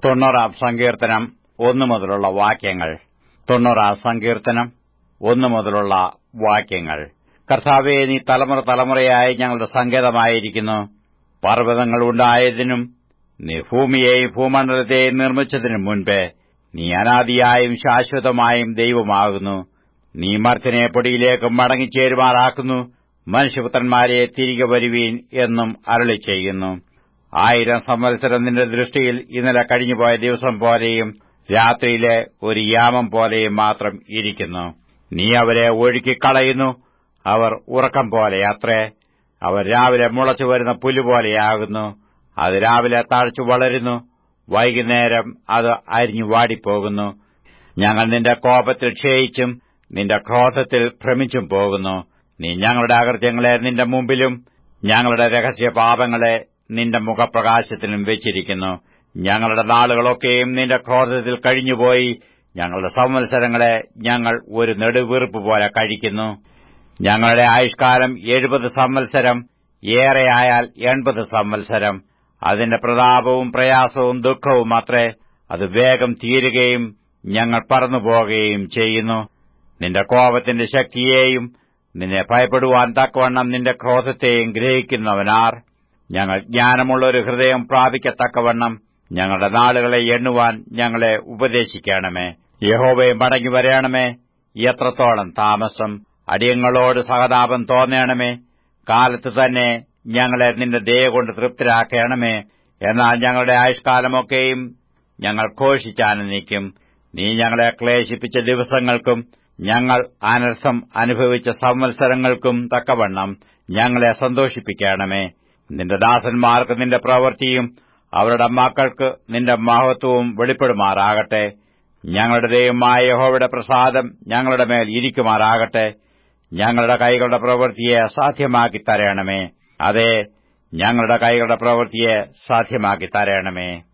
തൊണ്ണൂറാം സങ്കീർത്തനം ഒന്നു മുതലുള്ള വാക്യങ്ങൾ തൊണ്ണൂറാം സങ്കീർത്തനം ഒന്നു മുതലുള്ള വാക്യങ്ങൾ കർത്താവെ നീ തലമുറ തലമുറയായി ഞങ്ങളുടെ സങ്കേതമായിരിക്കുന്നു പർവ്വതങ്ങൾ ഉണ്ടായതിനും നീ ഭൂമിയെയും ഭൂമണ്ഡലത്തെയും നിർമ്മിച്ചതിനും മുൻപേ നീ അനാദിയായും ശാശ്വതമായും ദൈവമാകുന്നു നീ മർത്തിനെ പൊടിയിലേക്ക് മടങ്ങിച്ചേരുമാറാക്കുന്നു മനുഷ്യപുത്രന്മാരെ തിരികെ വരുവീൻ എന്നും അരളി ചെയ്യുന്നു ആയിരം സംവത്സരം നിന്റെ ദൃഷ്ടിയിൽ ഇന്നലെ കഴിഞ്ഞുപോയ ദിവസം പോലെയും രാത്രിയിലെ ഒരു യാമം പോലെയും മാത്രം ഇരിക്കുന്നു നീ അവരെ ഒഴുക്കിക്കളയുന്നു അവർ ഉറക്കം പോലെ അത്രേ അവർ രാവിലെ മുളച്ചു വരുന്ന പുല്ലുപോലെയാകുന്നു അത് രാവിലെ താഴ്ചു വളരുന്നു വൈകുന്നേരം അത് അരിഞ്ഞു വാടിപ്പോകുന്നു ഞങ്ങൾ നിന്റെ കോപത്തിൽ ക്ഷയിച്ചും നിന്റെ ക്രോധത്തിൽ ഭ്രമിച്ചും പോകുന്നു നീ ഞങ്ങളുടെ അകൃത്യങ്ങളെ നിന്റെ മുമ്പിലും ഞങ്ങളുടെ രഹസ്യ പാപങ്ങളെ നിന്റെ മുഖപ്രകാശത്തിലും വെച്ചിരിക്കുന്നു ഞങ്ങളുടെ നാളുകളൊക്കെയും നിന്റെ ക്രോധത്തിൽ കഴിഞ്ഞുപോയി ഞങ്ങളുടെ സംവത്സരങ്ങളെ ഞങ്ങൾ ഒരു നെടുവീർപ്പ് പോലെ കഴിക്കുന്നു ഞങ്ങളുടെ ആയുഷ്കാലം എഴുപത് സംവത്സരം ഏറെയായാൽ എൺപത് സംവത്സരം അതിന്റെ പ്രതാപവും പ്രയാസവും ദുഃഖവും അത്രേ അത് വേഗം തീരുകയും ഞങ്ങൾ പറന്നുപോകുകയും ചെയ്യുന്നു നിന്റെ കോപത്തിന്റെ ശക്തിയെയും നിന്നെ ഭയപ്പെടുവാൻ തക്കവണ്ണം നിന്റെ ക്രോധത്തെയും ഗ്രഹിക്കുന്നവനാർ ഞങ്ങൾ ജ്ഞാനമുള്ള ഒരു ഹൃദയം പ്രാപിക്കത്തക്കവണ്ണം ഞങ്ങളുടെ നാളുകളെ എണ്ണുവാൻ ഞങ്ങളെ ഉപദേശിക്കണമേ യഹോവയെ മടങ്ങി വരയണമേ എത്രത്തോളം താമസം അടിയങ്ങളോട് സഹതാപം തോന്നണമേ കാലത്ത് തന്നെ ഞങ്ങളെ നിന്റെ ദയ കൊണ്ട് തൃപ്തരാക്കണമേ എന്നാൽ ഞങ്ങളുടെ ആയുഷ്കാലമൊക്കെയും ഞങ്ങൾ ഘോഷിച്ചാനന്ദിക്കും നീ ഞങ്ങളെ ക്ലേശിപ്പിച്ച ദിവസങ്ങൾക്കും ഞങ്ങൾ അനർത്ഥം അനുഭവിച്ച സംവത്സരങ്ങൾക്കും തക്കവണ്ണം ഞങ്ങളെ സന്തോഷിപ്പിക്കണമേ നിന്റെ ദാസന്മാർക്ക് നിന്റെ പ്രവൃത്തിയും അവരുടെ മക്കൾക്ക് നിന്റെ മഹത്വവും വെളിപ്പെടുമാറാകട്ടെ ഞങ്ങളുടെ ദൈവമായ യഹോവയുടെ പ്രസാദം ഞങ്ങളുടെ മേൽ ഇരിക്കുമാറാകട്ടെ ഞങ്ങളുടെ കൈകളുടെ പ്രവൃത്തിയെ സാധ്യമാക്കി തരണമേ അതെ ഞങ്ങളുടെ കൈകളുടെ പ്രവൃത്തിയെ സാധ്യമാക്കി തരണമേ